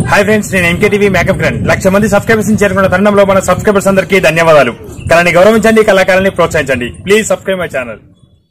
Hi friends నేను MKTV makeup grand lakh మంది subscribers చేరుకున్న తరుణంలో మన సబ్స్క్రైబర్స్ అందరికీ ధన్యవాదాలు కళని గౌరవించండి కళాకారాన్ని ప్రోత్సహించండి ప్లీజ్ సబ్స్క్రైబ్ మై ఛానల్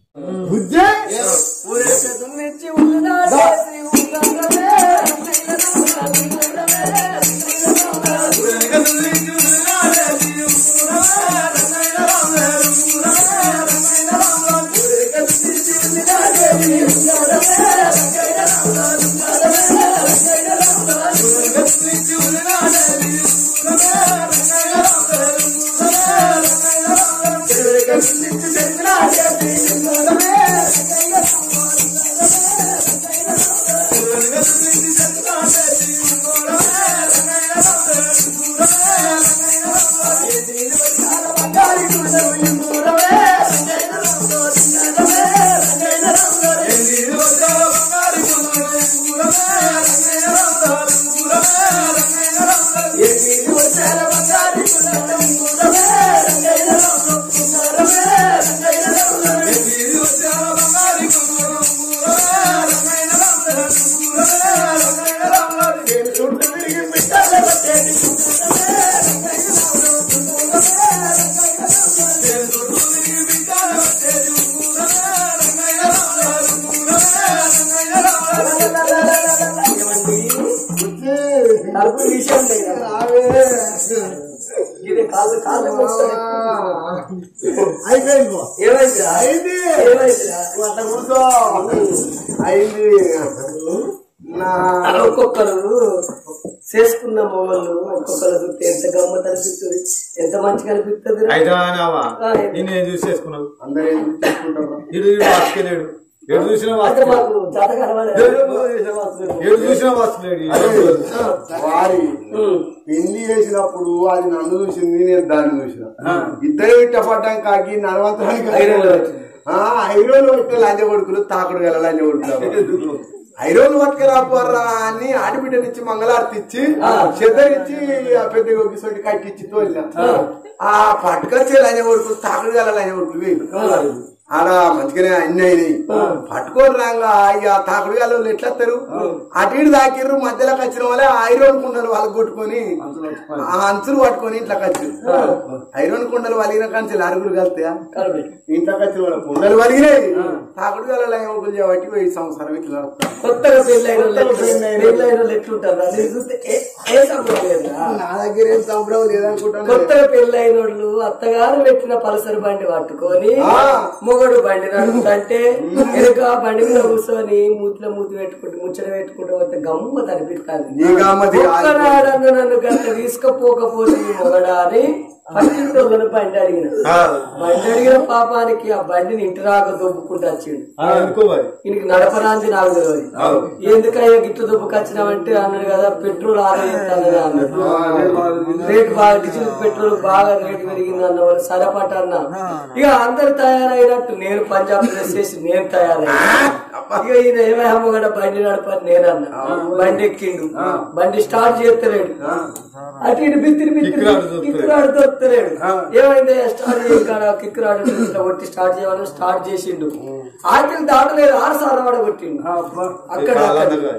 కడుపు విషయం ఇది కాళ్ళు కాళ్ళు మోస్తాయి. అయిపోయింది బా. ఏమైందిరా? అయింది. ఏమైందిరా? నువ్వు అట్లా కూర్చో అయింది నా ఒక్కొక్కరు చేసుకున్న మొగలు ఒక్కొక్కరు చూస్తే ఎంత గమ్మత్ అనిపిస్తుంది ఎంత మంచిగా అనిపిస్తుంది అయితే నావా నిన్ను ఏం చూసి చేసుకున్నావు అందరూ ఏం చేసుకుంటారు ఇడు వాసుకెళ్ళాడు ఎడు చూసినా అంటే వాసుకెళ్ళాడు మాకు జాత కలవాలి ఎడు చూసినా వాసుకెళ్ళాడు వారి పెళ్లి చేసినప్పుడు అది నన్ను చూసింది నేను దాన్ని చూసిన ఇద్దరు ఇట్టపడ్డాం కాకి నడవంతరానికి ఐరన్లో వచ్చింది. ఐరోలు పట్టుకెళ్ళి లంజ కొడుకులు తాకుడు గల లంజ కొడుకులు ఐరోలు పట్టుకెళ్ళాపోర్రా అని ఆడబిడ్డనిచ్చి మంగళారతి ఇచ్చి చెద్దరిచ్చి ఆ పెద్ద గొగ్గిసోటి కట్టిచ్చి తోలిన ఆ పట్టుకొచ్చే లంజ కొడుకులు తాకుడు గల లంజ కొడుకులు వేయి. ఆడ మంచిగానే అన్ని అయినాయి పట్టుకోరు రాగా ఇక తాకుడు గల వాళ్ళు ఎట్లా వస్తారు అటు ఇటు దాకిర్రు మధ్యలోకి వచ్చిన వాళ్ళే ఐరోన్ కుండలు వాళ్ళకి కొట్టుకొని ఆ అంచులు పట్టుకొని ఇంట్లోకి వచ్చారు ఐరోన్ కుండలు వలిగిన కానీ అరుగులు కలితాయా ఇంట్లోకి వచ్చిన వాళ్ళ కుండలు వలిగినాయి తాకుడు గల ఒకరు చేయబట్టి వెయ్యి సంవత్సరం ఇట్లా నడుపుతారు. కొత్తగా పెళ్ళైన వాళ్ళు కొత్తగా పెళ్ళైన పెళ్ళైన వాళ్ళు ఎట్లుంటారు అది చూస్తే ఏ- ఏ సంభవం లేదురా నా దగ్గర ఏం సంబరం లేదనుకుంటాను కొత్తగా పెళ్ళైన వాళ్ళు అత్తగారు పెట్టిన పలసరి బండి పట్టుకొని ఆ. మొగడు బండి నడుపుతుంటే వెనుక బండి మీద కూర్చొని మూతిలో మూతి పెట్టుకుంటూ ముచ్చట పెట్టుకుంటూ పోతే గమ్మ అనిపిస్తాను నీ గామతి ఒక్కనాడన్న నన్ను గంట తీసుకపోకపోతే ఈ మొగడా అని పట్టింటోళ్ళను బండి అడిగిన బండి అడిగిన పాపానికి ఆ బండిని ఇంటి రాక దొబ్బుకుంటూ వచ్చిండు అనుకో మరి ఈయనకి నడపరాంది నాకు తెలియదు ఎందుకయ్యా గిట్టు దుబ్బుకొచ్చినావంటే అన్నాడు కదా పెట్రోల్ ఆరోగిస్తానని అన్నాడు రేటు బాగా డీజిల్ పెట్రోల్ బాగా రేటు పెరిగింది అన్న వాళ్ళు సరపట అన్న ఇక అందరు తయారైనట్టు నేను పంజాబ్ డ్రెస్ చేసి నేను తయారయ్యా ఇక ఈయన ఏమేమో కూడా బండి నడపని నేనన్నా బండి ఎక్కిండు బండి స్టార్ట్ చేస్తలేడు అటు ఇటు బిత్తిరి బిత్తిరి కిక్కు రాడు కిక్కు రాడు దొరుకుతలేడు ఏమైంది స్టార్ట్ చేయకాడ కిక్కు రాడు ఇట్లా కొట్టి స్టార్ట్ చేయాలని స్టార్ట్ చేసిండు ఆకలి దాటలేదు ఆరు సార్లు వాడ కొట్టిండు అక్కడ కాళ్ళందరూ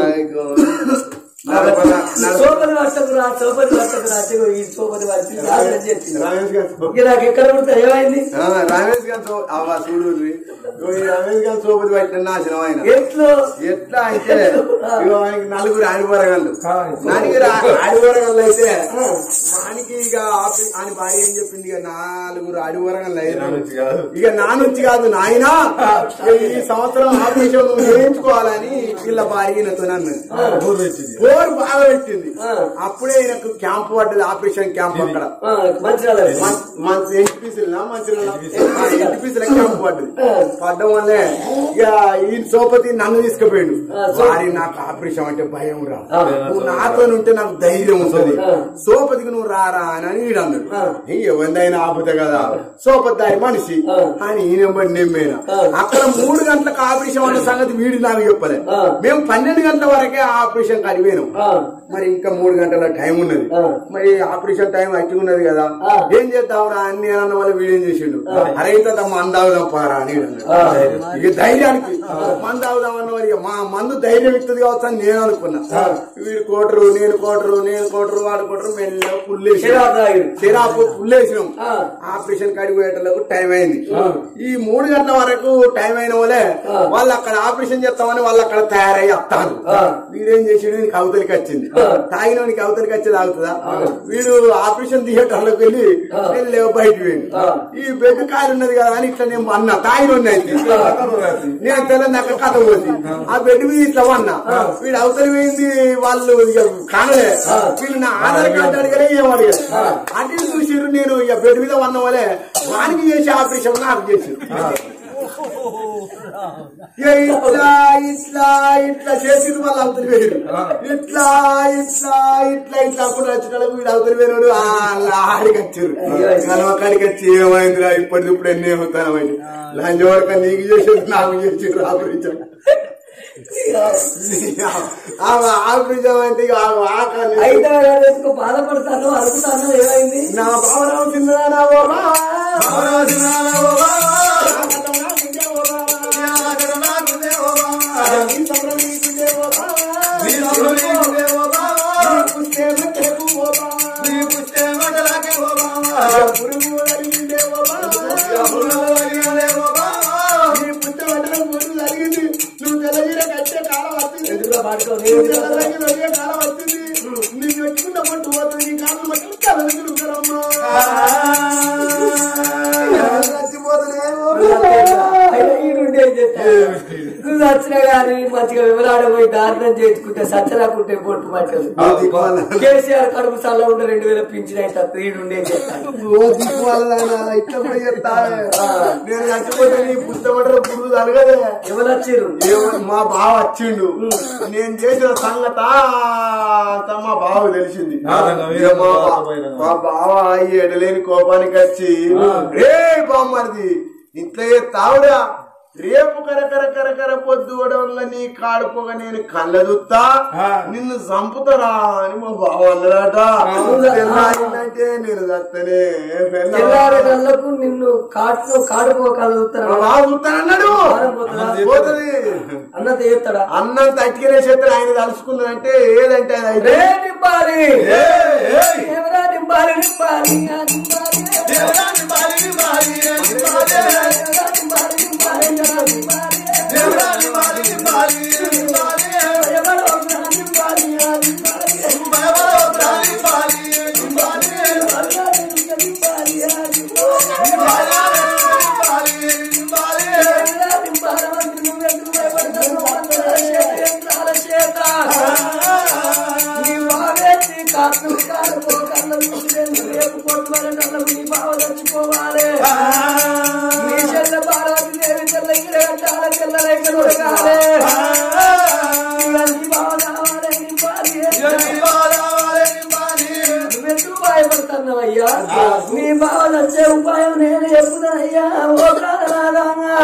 సోపది పట్టకురా సోపది పట్టకురా అచ్చగో ఈ సోపది పట్టి నాశనం చేసిండు రమేష్ గారు ఇక నాకు ఎక్కడ పుడతా ఏమైంది ఆ, రమేష్ గారు సో- అవ్వ చూడు ఈ రమేష్ గారు సోపతి పట్టిన నాశనం ఆయన ఎట్లు ఎట్లా అయితే ఇగో ఆయనకి నలుగురు ఆడిపోరగాళ్ళు నలుగురు ఆడిపోరగాళ్ళు అయితే వానికి ఇక ఆపి- ఆయన భార్య ఏం చెప్పింది ఇక నాలుగురు ఆడిపోరగాళ్ళు నుంచి కాదు. ఇక నా నుంచి కాదు నాయన ఈ సంవత్సరం ఆపరేషన్ నువ్వు చేయించుకోవాలని వీళ్ళ భార్య ఈయనతో అన్నది ఊరు వచ్చింది బోర్ బాగా పెట్టింది అప్పుడే ఈయనకు క్యాంప్ పడ్డది ఆపరేషన్ క్యాంప్ అక్కడ మంచిగా ఎన్టీపీసీలా మంచిగా ఎన్టీపీసీల క్యాంప్ పడ్డది పడ్డం వల్లే ఇక ఈ సోపతి నన్ను తీసుకుపోయాడు వారి నాకు ఆపరేషన్ అంటే భయం రా నువ్వు నాతో ఉంటే నాకు ధైర్యం ఉంటుంది సోపతికి నువ్వు రారా అని ఈడు అన్నాడు నీ ఎవరిదైనా ఆపుతా కదా సోపతి దాని మనిషి అని ఈయన బట్టి నెమ్మేనా అక్కడ మూడు గంటలకు ఆపరేషన్ అన్న సంగతి వీడి నాకు చెప్పలే మేము పన్నెండు గంటల వరకే ఆపరేషన్ కడిపోయినాం మరి ఇంకా మూడు గంటల టైం ఉన్నది మరి ఆపరేషన్ టైం అట్టి ఉన్నది కదా ఏం చేద్దాంరా అన్ని అన్న వాళ్ళు వీడేం చేసిండు అరే ఇంత తమ్మ అందావుదాం పారా అని ఈడు అన్నాడు. ఇక ధైర్యానికి మందు అవుదామన్న వారు ఇక మా మందు ధైర్యం ఇస్తుంది కావచ్చు అని నేను అనుకున్నా వీడు కోటరు నేను కోటరు నేను కోటరు వాడు కోటరు మెల్ల పుల్లేసి చిరాకు తాగిండు. చిరాకు పుల్లేసినాం ఆ. ఆపరేషన్ కాడికి పోయేటలకు టైం అయింది ఈ మూడు గంటల వరకు టైం అయిన వాళ్ళే వాళ్ళు అక్కడ ఆపరేషన్ చేస్తామని వాళ్ళు అక్కడ తయారై వస్తారు వీడేం చేసాడు వీనికి అవతలికి వచ్చింది తాగినోనికి అవతలికి వచ్చి తాగుతుందా వీడు ఆపరేషన్ థియేటర్లోకి వెళ్ళి వెళ్ళి బయటకు వెళ్ళి ఈ బెడ్ కాయలు ఉన్నది కదా అని ఇట్లా నేను అన్నా తాగినోని అయితే నేను తెల్లని అక్కడ కథ పోతుంది ఆ బెడ్ మీద ఇట్లా అన్నా వీడు అవతలి పోయింది వాళ్ళు ఇక కానలే వీళ్ళు నా ఆధార్ కార్డు అడిగారే ఏం అడిగారు అటు ఇటు చూసిర్రు నేను ఇక బెడ్ మీద ఉన్న వాళ్ళే వానికి చేసి ఆపరేషన్ నాకు చేసి ఇట్లా ఇట్లా ఇట్లా చేసింది వాళ్ళు అవతలి వేరు ఇట్లా ఇట్లా ఇట్లా ఇట్లా అప్పుడు వచ్చినప్పుడు వీడు అవతలి వేరుడు ఆడికి వచ్చారు కలవకాడికి వచ్చి ఏమైందిరా ఇప్పటి ఇప్పుడు ఎన్ని ఏమవుతానమైంది లంచ్ వరకు నీకు చేసేది నాకు చేసి ఆపరేషన్ ఆపరేషన్ అంటే ఇక ఆ ఆకలి అయితే ఎందుకు బాధపడతాను అనుకుంటాను ఏమైంది నా భావరావు తిన్నదా నా బాబా భావరావు తిన్నదా నా బాబా నా కథ నాకుందే ఓ బాబా. నీ సంబరం నీకుందే ఓ బాబా. నీ పుస్తే మట్టెలకు ఓ బాబా. పురుగు అడిగిందే ఓ బాబా. నీ పుట్ట బట్టలకు పురుగు అడిగింది. నువ్వు తెల్లగీర కట్టే కాలం వచ్చింది ఎందుకురా పాడుకో నువ్వు తెల్లగీర అడిగే కాలం వచ్చింది నీకు పెట్టుకున్న పట్టు పోతుంది నీ కాలం మట్టలు కలగలు కలమ్మా చచ్చిపోతున్నాయేమో నువ్వు వచ్చినా గానీ మంచిగా వివరాడపోయి దారుణం చేసుకుంటే సచ్చరాకుంటే పొట్టు మట్టలు కేసీఆర్ కడుపు సల్ల ఉంటే రెండు వేల పింఛన్ అయితే ఈడుండే చెప్తాను ఓ దిక్కు వాళ్ళ ఇట్లా కూడా చెప్తావే నేను చచ్చిపోతే నీ పుస్తమటలు పురుగు తలగదే ఎవరు వచ్చారు ఏమో మా బావ వచ్చిండు నేను చేసిన సంగత అంతా మా బావ తెలిసింది నాదంగా ఇక మా బా- వీరమ్మ మా బావ ఈ ఎడలేని కోపానికి వచ్చి రే బామ్మది ఇట్లా తావురా రేపు కరకర కరకర పొద్దు వల్ల నీ కాడుకోగ నేను కళ్ళ చూస్తా నిన్ను చంపుతారా అని మా బావ అన్నాడట తెల్లారిందంటే నేను చస్తనే తెల్లారి గల్లకు నిన్ను కాటు కాడుకోగలుగుతారా మా బావ చూస్తానన్నాడు పోతుంది అన్న తీస్తాడా అన్నం తట్టికనే చేతులు ఆయన తలుచుకున్నాడంటే ఏదంటే అది అయితే రే నింపాలి ఎవరా నింపాలి నింపాలి ఆ నింపాలి ఎవరా నింపాలి నింపాలి ఆ నింపాలి ఎవరా నింపాలి నింపాలి ఆ నింపాలి ఎవరా నింపాలి నింపాలి ఆ నింపాలి ఎవరా ఒకరా నింపాలి ఆ నింపాలి ఎవరా ఒకరా నింపాలి ఆ నింపాలి ఎవరా నింపాలి ఆ నింపాలి నింపాలి నింపాలి ఎవరా నింపాలి అంటే నువ్వెందుకు భయపడతావు అందరూ చేత చేత నీ వాగేసి కాసు కాలుకో కళ్ళ చూసి రేపు కొట్టుమని నన్ను నీ బావ చచ్చిపోవాలి నీ చెల్ల బాలాజీ దేవి చెల్ల ఇరగట్టాల చెల్ల రేఖలు ఉడకాలి నీ బావ రావాలి నీ భార్య నువ్వెందుకు భయపడుతున్నావయ్యా నీ బావ వచ్చే ఉపాయం నేను చెప్పుతానయ్యా ఓ కాదనాదానా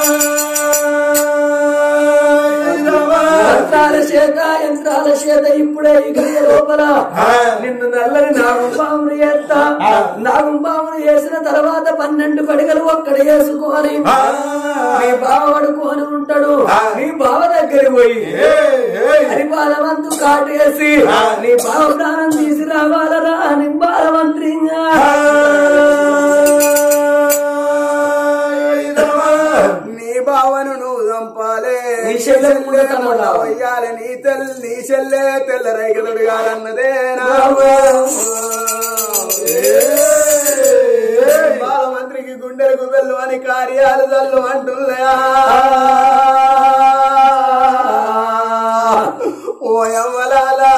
యంత్రాల చేత యంత్రాల చేత ఇప్పుడే ఈ గడియ లోపల నిన్ను నల్లని నాగుంపామును చేస్తా నాగుంపామును చేసిన తర్వాత పన్నెండు పడిగలు ఒక్కడ వేసుకొని నీ బావ పడుకొని ఉంటాడు నీ బావ దగ్గరికి పోయి హరిపాలవంతు కాటేసి నీ బావ ప్రాణం తీసి రావాలరా నింబాలమంత్రిగా నీ భావను నువ్వు చంపాలే నీ చెల్లె ముందు కనబడా. వయ్యాలి నీ తెల్ల నీ చెల్లె తెల్ల రైకతుడు కాదన్నదే నా బాలమంత్రికి గుండెలకు వెళ్ళు అని కార్యాలు తల్లు అంటున్నా ఓ యవ్వలాలా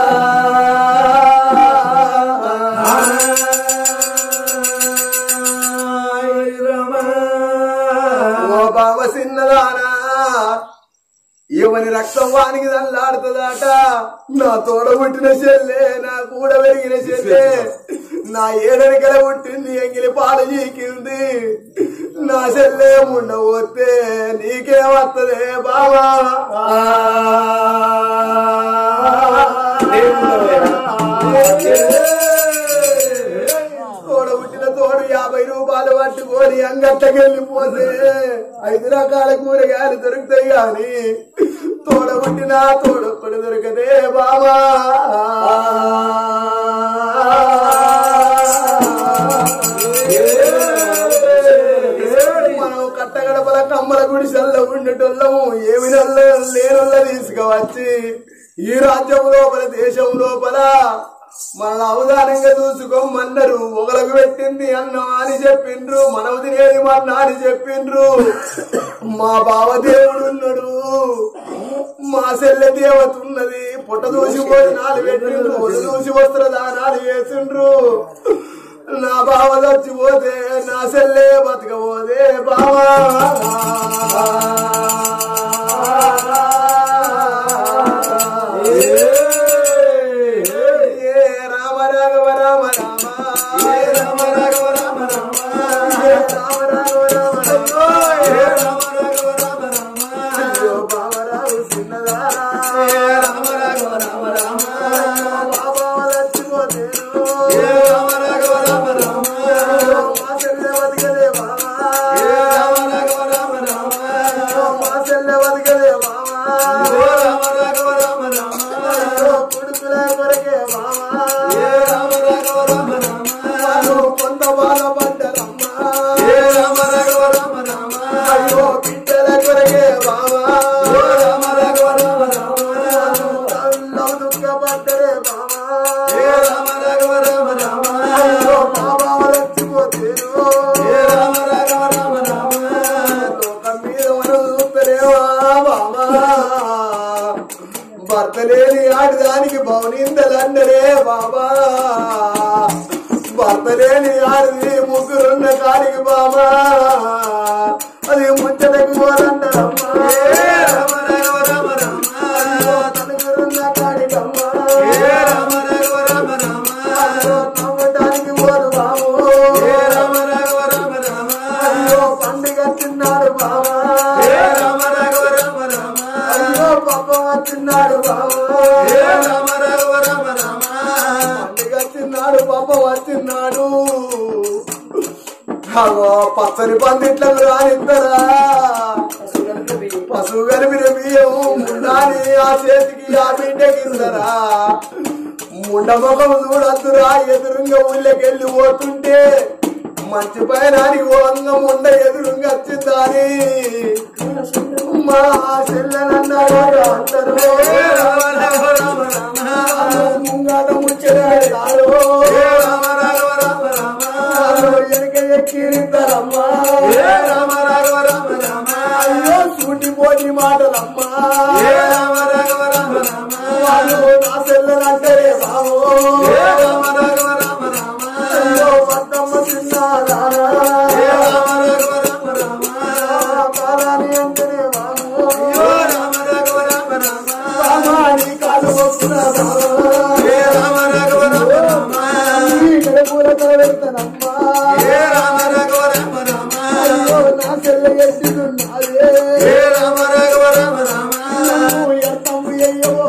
ఓ బావ సిన్నదానా ఇవని రక్తం వానికి దల్లాడుతుందట నా తోడ పుట్టిన చెల్లె నా కూడ పెరిగిన చెల్లె నా ఏడరికల పుట్టింది ఎంగిలి పాలు చీకింది నా చెల్లె ముండ పోతే నీకేమత్తదే బావా తోడ పుట్టిన తోడు యాభై రూపాయలు పట్టుకొని గట్టకెళ్ళిపోతే ఐదు రకాల కూరగాయలు దొరుకుతాయి గాని తోడబుట్టిన తోడొక్కడు దొరకదే బాబా మనం కట్టగడపల కమ్మల గుడిసెల్లో ఉండేటోళ్ళము ఏమి నల్ల లేనొల్ల తీసుకువచ్చి ఈ రాజ్యం లోపల దేశం లోపల మన అవధానంగా చూసుకోమన్నారు ఒకలకు పెట్టింది అన్నం అని చెప్పిండ్రు మనవు తినేది మన్న అని చెప్పిండ్రు మా బావ దేవుడు ఉన్నాడు మా సెల్లె దేవత ఉన్నది పుట్ట దూసి భోజనాలు పెట్టిండ్రు ఒళ్ళు దూసి వస్త్ర దానాలు వేసిండ్రు నా బావ చచ్చిపోతే నా సెల్లే బతకపోతే బావా ఏ రామ రాఘవ రామ రామ ఏ రామ రాఘవ రామ రామ ఏ రామ రాఘవ రామ రామ ఏ రామ రాఘవ రామ రామ అయ్యో బావరావు చిన్నదారా ఏ రామ రాఘవ రామ రామ బాబా చచ్చిపోతేను ఏ రామ రాఘవ రామ రామ మా చెల్లె బతికలే బావా ఏ రామ రాఘవ రామ రామ మా చెల్లె బతికలే బావా ఏ రామ రాఘవ రామ రామ కొడుకుల కొరకే బావా ఏ రామ రాఘవ రామ రామ కొంత బాధపడ్డరమ్మా ఏ రామ రాఘవ రామ రామ అయ్యో బిడ్డల కొరకే బావా ఏ రామ రాఘవ రామ రామ దుఃఖపడ్డరే బావా ఏ రామ రాఘవ రామ రామ అయ్యో బాబా వచ్చిపోతేను ఏ రామ రాఘవ రామ రామ లోకం మీద మనం చూస్తలేవా బావా భర్త లేని ఆడదానికి భవనిందలందరే బాబా భర్త లేని ఆడది ముగ్గురున్న కాడికి బాబా అది ముచ్చటకు పోరంటారమ్మా తనకురున్న కాడికమ్మా నవ్వటానికి పోరు బాబు అయ్యో పండుగ తిన్నాడు బాబా అయ్యో పాప వచ్చిన్నాడు బాబా పండుగ తిన్నాడు పాప వచ్చిన్నాడు అగో పచ్చని పందిట్లకు రానిద్దరా పశువు కలిపిన బియ్యం ముండాని ఆ చేతికి ఆ బిడ్డకి ఇద్దరా ముండ ముఖం చూడద్దురా ఎదురుగా ఊళ్ళకెళ్ళి పోతుంటే మంచి పైనానికి ఓంగ ముండ ఎదురుగా వచ్చిందని మా చెల్లెనన్నాడు అందరూ ముంగాట ముచ్చడాడు ఎనక ఎక్కిరిద్దరమ్మా అయ్యో సూటి పోటీ మాటలమ్మా వాళ్ళు నా చెల్లెనంటారే బాబు అయ్యో పద్దమ్మ చిన్నారా కాలాని అంటేనే బాబు బాబా నీ కాలు వస్తున్నా ఇక్కడ పూల పెడతానమ్మా అయ్యో నా చెల్లె ఎత్తుకున్నాదే నువ్వు ఎత్తమ్ము అయ్యవో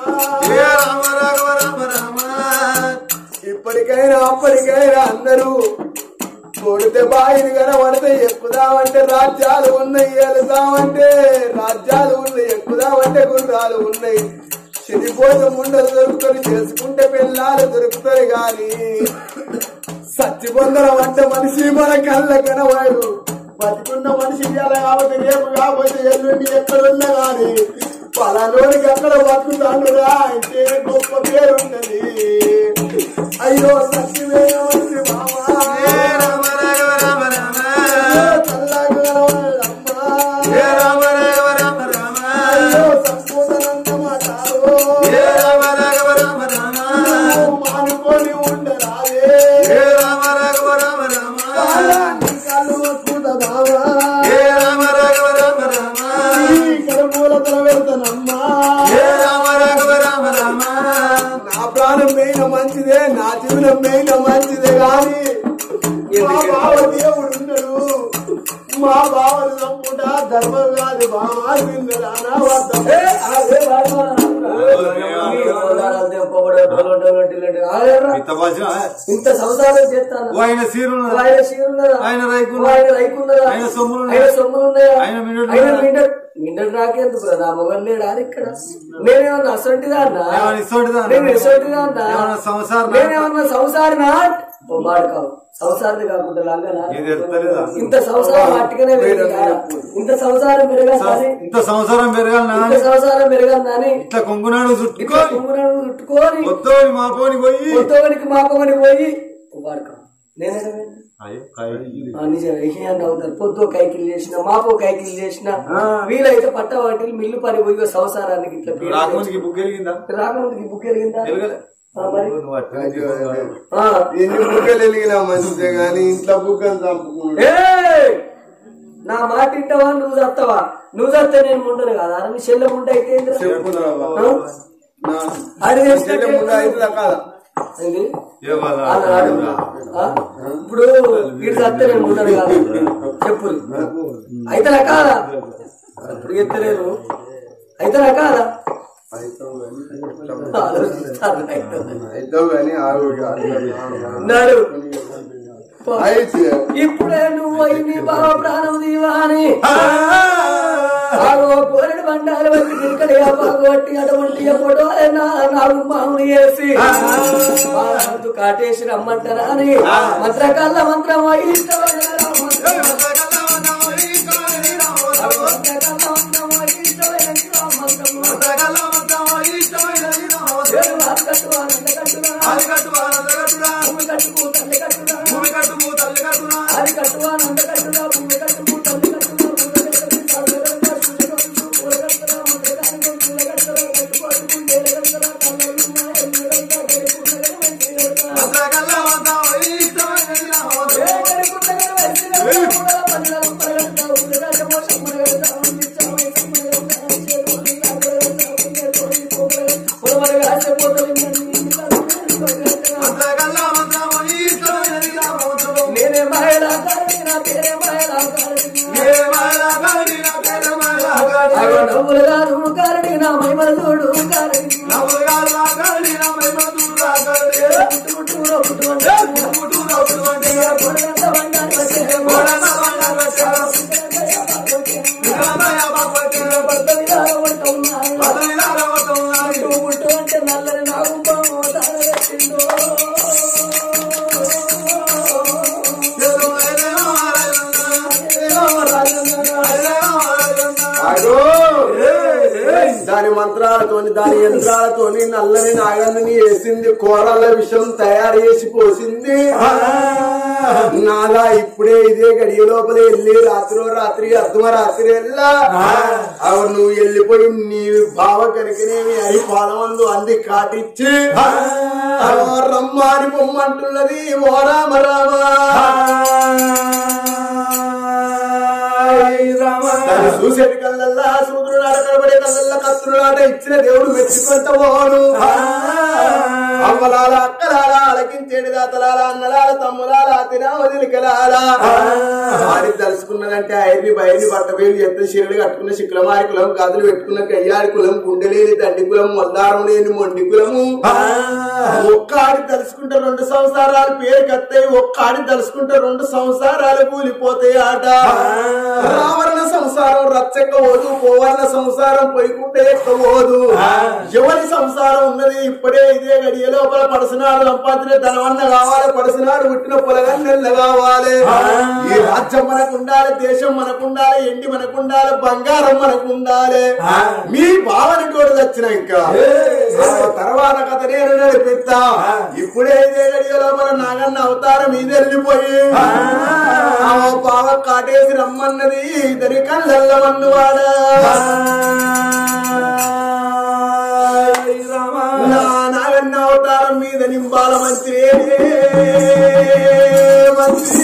ఇప్పటికైనా అప్పటికైనా అందరూ కొడితే బాయిని కనబడితే ఎక్కుదామంటే రాజ్యాలు ఉన్నాయి వెళదామంటే రాజ్యాలు ఉన్నాయి ఎక్కుదామంటే గుర్రాలు ఉన్నాయి చెడిపోతే ముండలు దొరుకుతాయి చేసుకుంటే పిల్లలు దొరుకుతాయి గాని సత్యబంధనం అంటే మనిషి మన కళ్ళ కనవాడు బతికున్న మనిషి ఇవాళ కాబట్టి రేపు కాకపోతే ఎల్లుండి ఎక్కడున్నా గాని పలానోడికి అక్కడ బతుకుతాడురా అంటే గొప్ప పేరున్నది అయ్యో సత్యమే వచ్చి మామా చల్లగా కనవాడమ్మా అయ్యో సంపూర్ణందమాటారు మానుకొని ఉండరాదే నీ కళ్ళు వస్తుందా బావా ఇక్కడ మూలతల వెళ్తానమ్మా నా ప్రాణం మేన మంచిదే నా జీవనం మేన మంచిదే గాని మా బావ దేవుడు ఉన్నాడు మా బావలు చంపుట ధర్మం కాదు బావా కింద రానా వద్ద అదే వాడు ఇంత భాష ఇంత సంసారం చేస్తాను ఓ ఆయన సీరున్నదా ఆయన చీరున్నదా ఆయన రైకున్నదా? ఆయన రైకున్నదా ఆయన సొమ్ములున్నాయా? ఆయన సొమ్ములున్నాయా ఆయన మిండడు ఆయన ఉన్నాడా? మిండడు మిండడు నాకెందుకు నా మొగలు లేడా ఇక్కడ నేనేమన్నా అసంటిదా అన్నా ఏమన్నా ఇసోటిదా అన్నా? నేను ఇసోటిదా అన్నా ఏమన్నా సంసారం నేనేమన్నా సంసారనా ఓ మాట కావు సంసారం కాకుండా లంగనా ఇది ఎత్తలేదా ఇంత సంసారం అట్టుగానే పెరిగా ఇంత సంసారం పెరగాలి ఇంత సంసారం పెరగాలనా ఇంత సంసారం పెరగాలని ఇట్లా కొంగునాడు ఇట్లా చుట్టుకొని తుమ్మునాడు చుట్టుకొని వద్దోని మా పోని పోయి కొత్తవనికి మాపమని పోయి వాడుకో నేనే అయ్యో, కాయి. నిజం విషయాన్ని అవుతారు పొద్దు కైకిలు చేసిన మాపో కైకిలు చేసిన వీలైతే పట్ట వాటి మిల్లు పని పోయి ఓ సంవత్సరానికి ఇట్లా పేరు రాకముందుకి బుక్ వెలిగిందా తెచ్చి- రాకముందుకి బుక్ వెలిగిందా వెలగలే. ఆ, మరి నువ్వు అట్లా ఆ. ఎన్ని బుక్కలు వెలిగినా మంచిదే గాని ఇంట్లో బుక్కలు చంపుకున్నాడు ఏయ్! నా మాట ఇంటవా నువ్వు చస్తావా నువ్వు చస్తే నేను ఉండను కదా నీ చెల్లె ముండ అయితే ఏందిరా? చెప్పుకున్నావా ఆ? నా అది చెల్లె చేసినట్టే ముందు అవుతుందా కాదా ఏంది? ఏ బాధ? అలా ఆడు. ఆ? ఇప్పుడు వీడు చస్తే నేను ఉండను కాదు చెప్పు అయితే నా కాదా ఇప్పుడు ఎత్తలేను అయితే నా కాదా ఆలోచిస్తాను. అయితే గాని ఆరు అన్నాడు అయితే ఇప్పుడే నువ్వు అయి నీ బావ ప్రాణం దీవాని ఆగో కోరడు బండాలు వచ్చి గిరికడిగా పాగొట్టి అటువంటి ఎప్పుడో నా నాలుగు మామూలు వేసి బాధంతు కాటేసి రమ్మంటారా అని మంత్రకల్ల మంత్రం అయిష్టమైన మంత్రకల్ల మంత్రం అయిష్టమైన మంత్రం ఏడు వారు కట్టువా, నంద కట్టువా, భూమి కట్టుకు తల్లి కట్టురా అది కట్టువా నంద కట్టురా భూమి కట్టుకు తల్లి కట్టురా భూమి కట్టుకు తల్లి కట్టురా సూర్య కట్టుకు పూల కట్టురా మంత్ర కట్టుకు పూల కట్టురా కట్టుకు అడుగు నేల కట్టురా కళ్ళలు మా ఎల్లు కట్టురా కడుకున్న గల మంచి కట్టురా ఏ కడుకున్న గల మంచి కట్టురా పూల పల్లెల పల్లెల ఊర కట్టురా మోషం కట్టురా అందించా మైసం కట్టురా చేరు కట్టురా కట్టురా తోడి పోగల పొలవల ఆశ పోతలు నేనే మహిళా కారణి నా పేరే మహిళా కారణి అగో నవ్వులు గారు కారణి నా మహిమల చూడు కారణి పుట్టు పుట్టు పుట్టు అంటే పొడగంత బండారు వచ్చే భర్త విధాల వంట ఉన్నాయి పుట్టు పుట్టు అంటే నల్లని నాగుంపము తార పెట్టిందో అగో దాని మంత్రాలతోని దాని యంత్రాలతోని నల్లని నాగన్నని వేసింది కూరల విషయం తయారు చేసి పోసింది నాగా ఇప్పుడే ఇదే గడియ లోపల వెళ్ళి రాత్రో రాత్రి అర్ధమ రాత్రి వెళ్ళా అవును నువ్వు వెళ్ళిపోయి నీ బావ కనుకనేమి అయి పాలమందు అంది కాటిచ్చి అగో రమ్మాని పొమ్మంటున్నది ఓ రామ దాన్ని చూసేటి కళ్ళల్లా సూర్యుడు కనబడే కళ్ళల్లా కత్తులాట ఇచ్చిన దేవుడు మెచ్చుకుంట పోను అమ్మలాల అక్కలాల అలకించేటి దాతలాల అన్నలాల తమ్ములాల తిరావదిలికలాల వారి తలుసుకున్నదంటే ఐర్ని బయని బట్ట వేలు ఎత్తు శిరుడు కట్టుకున్న శుక్రమారి కులం గాజులు పెట్టుకున్న కయ్యాడి కులం గుండెలేని తండ్రి కులం మొల్దారం లేని మొండి కులము ఒక్క ఆడి తలుసుకుంటే రెండు సంవత్సరాలు పేరు కత్తాయి ఒక్క ఆడి తలుసుకుంటే రెండు సంవత్సరాలు కూలిపోతాయి ఆట రావరణ సంసారం రచ్చకపోదు పోవర్ణ సంసారం పొయ్యకుంటే ఎక్కబోదు ఎవరి సంసారం ఉన్నది ఇప్పుడే ఇదే గడియ లోపల పడసినాడు సంపాదించిన ధనవన్న కావాలి పడసినాడు పుట్టిన పొలగన్నెల్ల కావాలి ఈ రాజ్యం మనకు ఉండాలి దేశం మనకు ఉండాలి ఎండి మనకు ఉండాలి బంగారం మనకు ఉండాలి మీ భావన కూడా వచ్చినాక ఆ తర్వాత కథ నేను నడిపిస్తా ఇప్పుడే ఇదే గడియ లోపల నాగన్న అవతారం ఇది వెళ్ళిపోయి ఆ బావ కాటేసి రమ్మన్నది ఇద్దరి కళ్ళల్లమన్ను వాడా నా నాగన్న అవతారం మీద నింబాల మంత్రి మంత్రి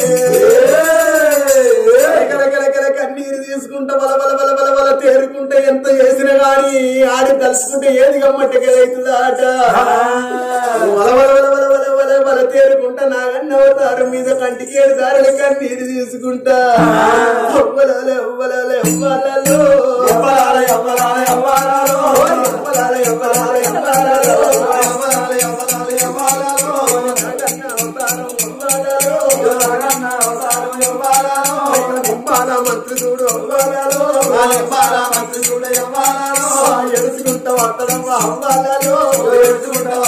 కలకల కన్నీరు తీసుకుంటా బల బల బల బల బల తేరుకుంటే ఎంత చేసినా గాని ఆడి తలుచుకుంటే ఏది గమ్మట్టకెదవుతుందా అట బల బల బల బల బల బల బల తేరుకుంటా నాగన్న అవతారం మీద కంటికి ఏడు దారులు కన్నీరు తీసుకుంటా అవ్వలాలే అవ్వలాలే అవ్వాలలో అవ్వలాలే అవ్వలాలే అవ్వాలలో అవ్వలాలే అవ్వలాలే అవ్వాలలో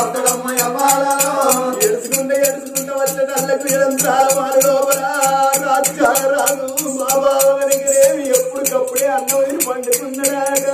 వస్తాడమ్మ యవ్వాలా ఎడుచుకుంటే ఎడుచుకుంటే వచ్చేటల్లకు నిరంతరాల వారి లోపల రాజు రాదు మా బావ వెనకరేమి ఎప్పటికప్పుడే అన్నం ఇది పండుకున్నాడాక